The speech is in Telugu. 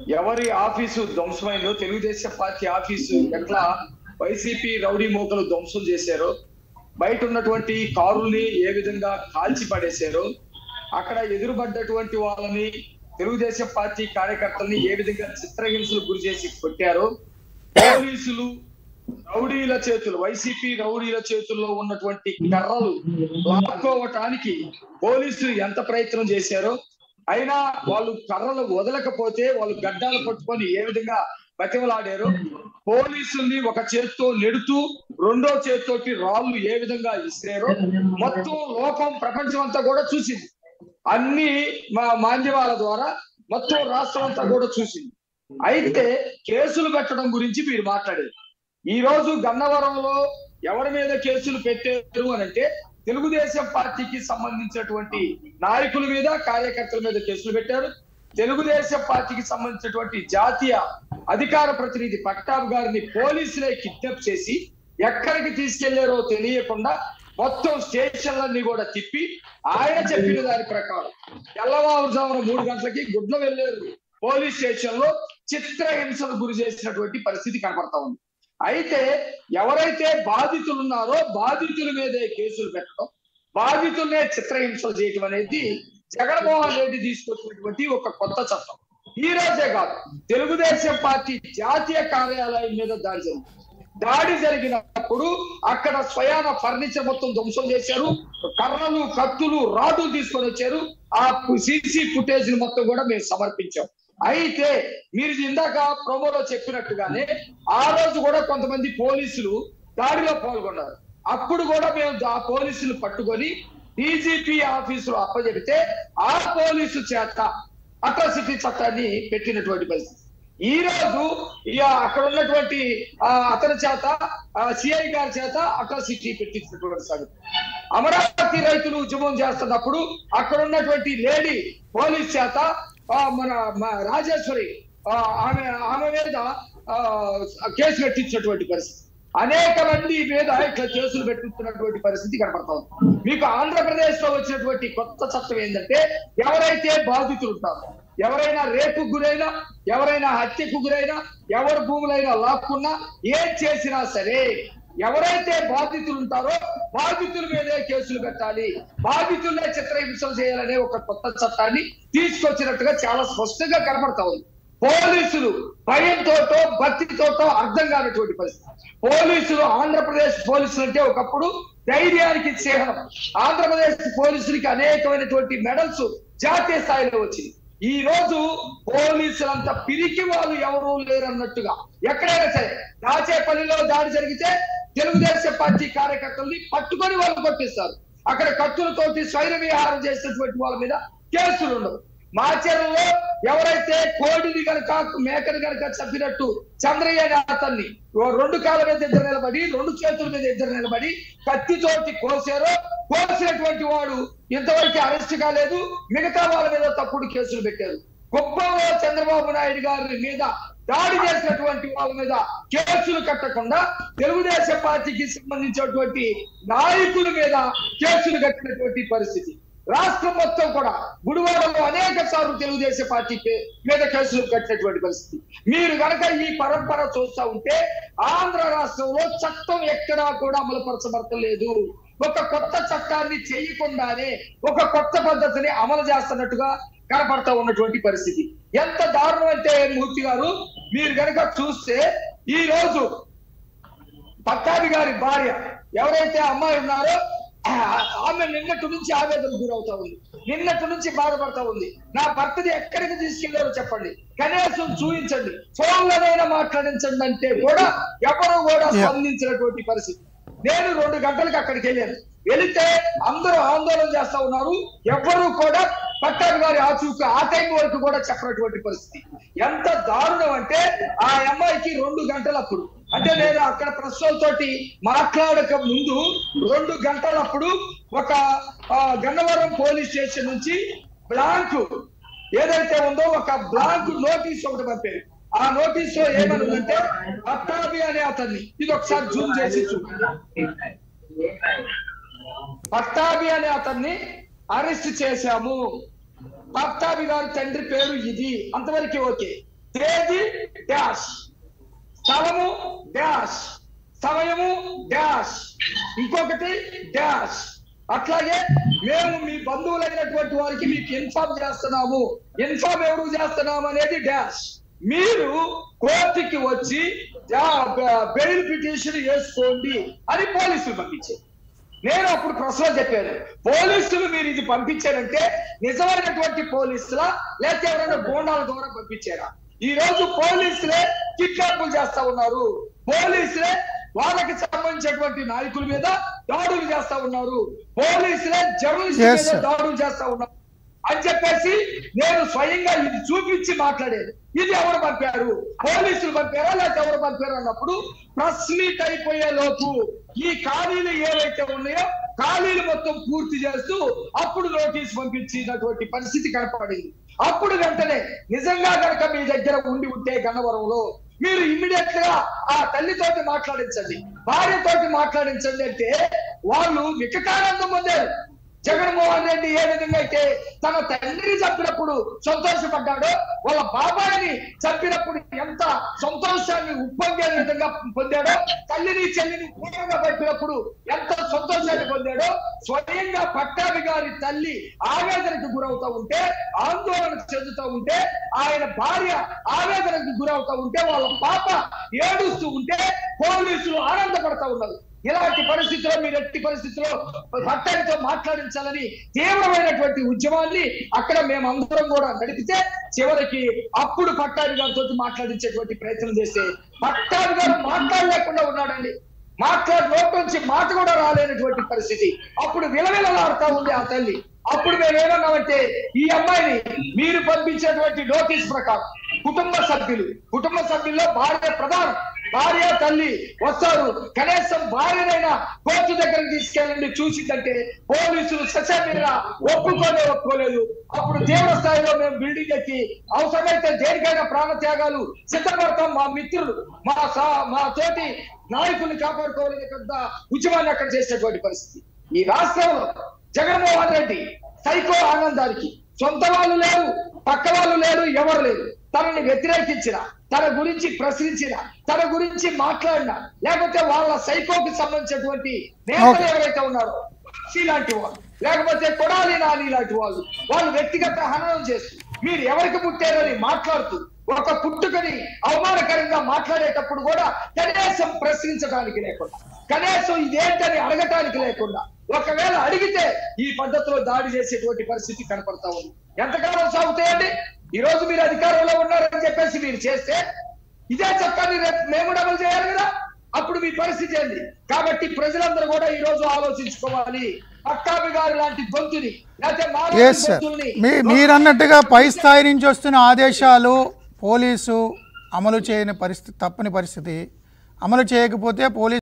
ఎవరి ఆఫీసు ధ్వంసమైందో తెలుగుదేశం పార్టీ ఆఫీసు ఎట్లా వైసీపీ రౌడీ మోకలు ధ్వంసం చేశారో బయట ఉన్నటువంటి కారుల్ని ఏ విధంగా కాల్చి పడేశారో అక్కడ ఎదురుపడ్డటువంటి వాళ్ళని తెలుగుదేశం పార్టీ కార్యకర్తల్ని ఏ విధంగా చిత్రహింసలు గురి చేసి కొట్టారో పోలీసులు రౌడీల చేతులు వైసీపీ రౌడీల చేతుల్లో ఉన్నటువంటి కర్రలు లాక్కోవటానికి పోలీసులు ఎంత ప్రయత్నం చేశారో అయినా వాళ్ళు కర్రలు వదలకపోతే వాళ్ళు గడ్డాలు పట్టుకొని ఏ విధంగా బతిమలాడారు పోలీసుల్ని ఒక చేత్తో నెడుతూ రెండో చేత్తోటి రాళ్ళు ఏ విధంగా ఇస్తారో మొత్తం లోకం ప్రపంచం అంతా కూడా చూసింది అన్ని మా మాధ్యమాల ద్వారా మొత్తం రాష్ట్రం అంతా కూడా చూసింది అయితే కేసులు పెట్టడం గురించి మీరు మాట్లాడేది ఈ రోజు గన్నవరంలో ఎవరి మీద కేసులు పెట్టారు అని అంటే తెలుగుదేశం పార్టీకి సంబంధించినటువంటి నాయకుల మీద కార్యకర్తల మీద కేసులు పెట్టారు తెలుగుదేశం పార్టీకి సంబంధించినటువంటి జాతీయ అధికార ప్రతినిధి పట్టాబ్ గారిని పోలీసులే కిడ్నాప్ చేసి ఎక్కడికి తీసుకెళ్లారో తెలియకుండా మొత్తం స్టేషన్లన్నీ కూడా తిప్పి ఆయన చెప్పిన దాని ప్రకారం తెల్లవారుజామున మూడు గంటలకి గుడ్ల వెళ్ళారు పోలీస్ స్టేషన్ లో చిత్రహింసలు గురి చేసినటువంటి పరిస్థితి కనపడతా ఉంది అయితే ఎవరైతే బాధితులు ఉన్నారో బాధితుల మీదే కేసులు పెట్టడం బాధితులనే చిత్రహింసలు చేయటం అనేది జగన్మోహన్ రెడ్డి తీసుకొచ్చినటువంటి ఒక కొత్త చట్టం ఈ రోజే కాదు తెలుగుదేశం పార్టీ జాతీయ కార్యాలయం మీద దాడి జరిగింది దాడి జరిగినప్పుడు అక్కడ స్వయాన ఫర్నిచర్ మొత్తం ధ్వంసం చేశారు కర్రలు కత్తులు రాడ్లు తీసుకొని వచ్చారు ఆ సీసీ ఫుటేజ్ మొత్తం కూడా మేము సమర్పించాం అయితే మీరు ఇందాక ప్రోమోలో చెప్పినట్టుగానే ఆ రోజు కూడా కొంతమంది పోలీసులు దాడిలో పాల్గొన్నారు అప్పుడు కూడా మేము ఆ పోలీసులు పట్టుకొని డీజీపీ ఆఫీసులో అప్పచెబితే ఆ పోలీసు చేత అట్రాసిటీ చట్టాన్ని పెట్టినటువంటి పరిస్థితి ఈ రోజు ఇక అక్కడ ఉన్నటువంటి ఆ, అతని చేత సిఐ గారి చేత అట్రాసిటీ పెట్టించినటువంటి సంగతి అమరావతి రైతులు ఉద్యమం చేస్తున్నప్పుడు అక్కడ ఉన్నటువంటి లేడీ పోలీస్ చేత ఆ, మన మన రాజేశ్వరి ఆ, ఆమె ఆమె మీద ఆ, కేసు పెట్టించినటువంటి పరిస్థితి అనేక మంది మీద ఇట్లా కేసులు పెట్టిస్తున్నటువంటి పరిస్థితి కనపడతా ఉంది మీకు ఆంధ్రప్రదేశ్ లో వచ్చినటువంటి కొత్త చట్టం ఏంటంటే ఎవరైతే బాధితులు ఉంటారో ఎవరైనా రేపు గురైనా ఎవరైనా హత్యకు గురైనా ఎవరి భూములైనా లాక్కున్నా ఏం చేసినా సరే ఎవరైతే బాధితులు ఉంటారో బాధితుల మీదే కేసులు పెట్టాలి బాధితులనే చిత్రహింసలు చేయాలనే ఒక కొత్త చట్టాన్ని తీసుకొచ్చినట్టుగా చాలా స్పష్టంగా కనపడతా ఉంది పోలీసులు భయంతోటో భక్తితోటో అర్థం కానటువంటి పరిస్థితి పోలీసులు ఆంధ్రప్రదేశ్ పోలీసులు అంటే ఒకప్పుడు ధైర్యానికి చిహ్నం ఆంధ్రప్రదేశ్ పోలీసులకి అనేకమైనటువంటి మెడల్స్ జాతీయ స్థాయిలో వచ్చింది ఈ రోజు పోలీసులంతా పిరికి వాళ్ళు ఎవరూ లేరన్నట్టుగా ఎక్కడైనా సరే దాచేపల్లిలో దాడి జరిగితే తెలుగుదేశం పార్టీ కార్యకర్తల్ని పట్టుకొని వాళ్ళు కొట్టిస్తారు అక్కడ కత్తులతోటి స్వైర విహారం చేసినటువంటి వాళ్ళ మీద కేసులు ఉండవు మాచర్లలో ఎవరైతే కోడిని కనుక మేకని కనుక చంపినట్టు చంద్రయ్య అనే అతన్ని ఓ రెండు కాళ్ళ మీద ఇద్దరు నిలబడి రెండు చేతుల మీద ఇద్దరు నిలబడి కత్తితోటి కోసారో కోసినటువంటి వాడు ఇంతవరకు అరెస్ట్ కాలేదు మిగతా వాళ్ళ మీద తప్పుడు కేసులు పెట్టారు కుప్పంలో చంద్రబాబు నాయుడు గారి మీద దాడి చేసినటువంటి వాళ్ళ మీద కేసులు కట్టకుండా తెలుగుదేశం పార్టీకి సంబంధించినటువంటి నాయకుల మీద కేసులు కట్టినటువంటి పరిస్థితి రాష్ట్రం మొత్తం కూడా గుడివాడలో అనేక సార్లు తెలుగుదేశం పార్టీ పే- మీద కేసులు కట్టినటువంటి పరిస్థితి మీరు గనక ఈ పరంపర చూస్తా ఉంటే ఆంధ్ర రాష్ట్రంలో చట్టం ఎక్కడా కూడా అమలుపరచబడతలేదు ఒక కొత్త చట్టాన్ని చేయకుండానే ఒక కొత్త పద్ధతిని అమలు చేస్తున్నట్టుగా కనపడతా ఉన్నటువంటి పరిస్థితి ఎంత దారుణం అంటే మూర్తి గారు మీరు గనక చూస్తే ఈ రోజు పట్టాభి గారి భార్య ఎవరైతే అమ్మాయి ఉన్నారో ఆ, ఆమె నిన్నటి నుంచి ఆవేదన గురవుతా ఉంది నిన్నటి నుంచి బాధపడతా ఉంది నా భర్తని ఎక్కడికి తీసుకెళ్లారో చెప్పండి కనీసం చూపించండి ఫోన్లోనైనా మాట్లాడించండి అంటే కూడా ఎవరు కూడా స్పందించినటువంటి పరిస్థితి నేను రెండు గంటలకు అక్కడికి వెళ్ళాను వెళితే అందరూ ఆందోళన చేస్తా ఉన్నారు ఎవ్వరూ కూడా పట్టాభి గారి ఆచూకు ఆ టైం వరకు కూడా చెప్పినటువంటి పరిస్థితి ఎంత దారుణం అంటే ఆ అమ్మాయికి రెండు గంటలప్పుడు అంటే నేను అక్కడ ప్రశ్నలతోటి మాట్లాడక ముందు రెండు గంటలప్పుడు ఒక ఆ, గన్నవరం పోలీస్ స్టేషన్ నుంచి బ్లాంక్ ఏదైతే ఉందో ఒక బ్లాంక్ నోటీస్ ఒకటి పంపారు ఆ నోటీస్ లో ఏమనుందంటే పట్టాభి అనే అతన్ని ఇది ఒకసారి జూమ్ చేసి చూడండి పట్టాభి అనే అతన్ని అరెస్ట్ చేశాము పట్టాభి గారి తండ్రి పేరు ఇది అంతవరకు ఓకే తేదీ డాష్ స్థలము డాష్ సమయము డాష్ ఇంకొకటి డాష్ అట్లాగే మేము మీ బంధువులైనటువంటి వారికి మీకు ఇన్ఫార్మ్ చేస్తున్నాము ఇన్ఫార్మ్ ఎవరు చేస్తున్నాము అనేది డాష్ మీరు కోర్టుకి వచ్చి బెయిల్ పిటిషన్ వేసుకోండి అని పోలీసులు పంపించారు నేను అప్పుడు ప్రశ్న చెప్పాను పోలీసులు మీరు ఇది పంపించారంటే నిజమైనటువంటి పోలీసులా లేకపోతే ఎవరైనా గోండాల ద్వారా పంపించారా ఈ రోజు పోలీసులే కిడ్నాపులు చేస్తా ఉన్నారు పోలీసులే వాళ్ళకి సంబంధించినటువంటి నాయకుల మీద దాడులు చేస్తా ఉన్నారు పోలీసులే జర్నలిస్ట్ Yes, మీద sir. దాడులు చేస్తా ఉన్నారు అని చెప్పేసి నేను స్వయంగా ఇది చూపించి మాట్లాడేది ఇది ఎవరు పంపారు పోలీసులు పంపారా లేకపోతే ఎవరు పంపారు అన్నప్పుడు ప్రెస్ మీట్ అయిపోయే లోపు ఈ ఖాళీలు ఏవైతే ఉన్నాయో ఖాళీలు మొత్తం పూర్తి చేస్తూ అప్పుడు నోటీస్ పంపించినటువంటి పరిస్థితి కనపడింది అప్పుడు వెంటనే నిజంగా కనుక మీ దగ్గర ఉండి ఉంటే గన్నవరంలో మీరు ఇమ్మీడియట్ గా ఆ తల్లితోటి మాట్లాడించండి భార్యతోటి మాట్లాడించండి అంటే వాళ్ళు వికటానందం పొందారు జగన్మోహన్ రెడ్డి ఏ విధంగా అయితే తన తండ్రిని చంపినప్పుడు సంతోషపడ్డాడో వాళ్ళ బాబాయిని చంపినప్పుడు ఎంత సంతోషాన్ని ఉప్పొంగే విధంగా పొందాడో తల్లిని చెల్లిని దూరంగా పెట్టినప్పుడు ఎంత సంతోషాన్ని పొందాడో స్వయంగా పట్టాభి గారి తల్లి ఆవేదనకు గురవుతా ఉంటే ఆందోళన చెందుతూ ఉంటే ఆయన భార్య ఆవేదనకు గురవుతా ఉంటే వాళ్ళ పాప ఏడుస్తూ ఉంటే పోలీసులు ఆనందపడతా ఉన్నారు ఇలాంటి పరిస్థితిలో మీరు ఎట్టి పరిస్థితిలో పట్టాభితో మాట్లాడించాలని తీవ్రమైనటువంటి ఉద్యమాన్ని అక్కడ మేమందరం కూడా నడిపితే చివరికి అప్పుడు పట్టాభి గారితో మాట్లాడించేటువంటి ప్రయత్నం చేస్తే పట్టాభి గారు మాట్లాడలేకుండా ఉన్నాడండి మాట్లాడి నోటి నుంచి మాట కూడా రాలేనటువంటి పరిస్థితి అప్పుడు విలవిలలాడుతా ఉంది ఆ తల్లి అప్పుడు మేము ఏమన్నామంటే ఈ అమ్మాయిని మీరు పంపించేటువంటి నోటీస్ ప్రకారం కుటుంబ సభ్యులు కుటుంబ సభ్యుల్లో భార్య ప్రధానం భార్య తల్లి వస్తారు కనీసం భార్యనైనా కోర్టు దగ్గరికి తీసుకెళ్ళండి చూసిందంటే పోలీసులు సశామీగా ఒప్పుకోలే ఒప్పుకోలేదు అప్పుడు తీవ్ర స్థాయిలో మేము బిల్డింగ్ ఎక్కి అవసరమైతే దేనికైనా ప్రాణ త్యాగాలు సిద్ధపడతాం మా మిత్రులు మా సా- మా తోటి నాయకుల్ని కాపాడుకోవాలని పెద్ద ఉద్యమాన్ని అక్కడ చేసినటువంటి పరిస్థితి ఈ రాష్ట్రంలో జగన్మోహన్ రెడ్డి సైకో ఆనందానికి సొంత వాళ్ళు లేరు పక్క వాళ్ళు లేరు ఎవరు లేరు తనని వ్యతిరేకించిన తన గురించి ప్రశ్నించిన తన గురించి మాట్లాడిన లేకపోతే వాళ్ళ సైకోకి సంబంధించినటువంటి నేతలు Okay. ఎవరైతే ఉన్నారో వంశీ లాంటి వాళ్ళు లేకపోతే కొడాలి నాని లాంటి వాళ్ళు వాళ్ళు వ్యక్తిగత హననం చేస్తూ మీరు ఎవరికి పుట్టారని మాట్లాడుతూ ఒక పుట్టుకని అవమానకరంగా మాట్లాడేటప్పుడు కూడా కనీసం ప్రశ్నించడానికి లేకుండా కనీసం ఇదేంటని అడగటానికి లేకుండా ఒకవేళ అడిగితే ఈ పద్ధతిలో దాడి చేసేటువంటి పరిస్థితి కనపడతా ఉంది ఎంతకాలం సాగుతాయండి ఈ రోజు మీరు అధికారంలో ఉన్నారని చెప్పేసి మీరు చేస్తే ఇదే చట్టాన్ని రేపు మేము కూడా అమలు చేయాలి కదా అప్పుడు మీ పరిస్థితి ఏంది కాబట్టి ప్రజలందరూ కూడా ఈ రోజు ఆలోచించుకోవాలి పట్టాభి గారు లాంటి గొంతుని లేకపోతే మాలాంటి ఎస్ సార్ గొంతుల్ని మీ మీరన్నట్టుగా పై స్థాయి నుంచి వస్తున్న ఆదేశాలు పోలీసు అమలు చేయని పరిస్థితి తప్పని పరిస్థితి అమలు చేయకపోతే పోలీసు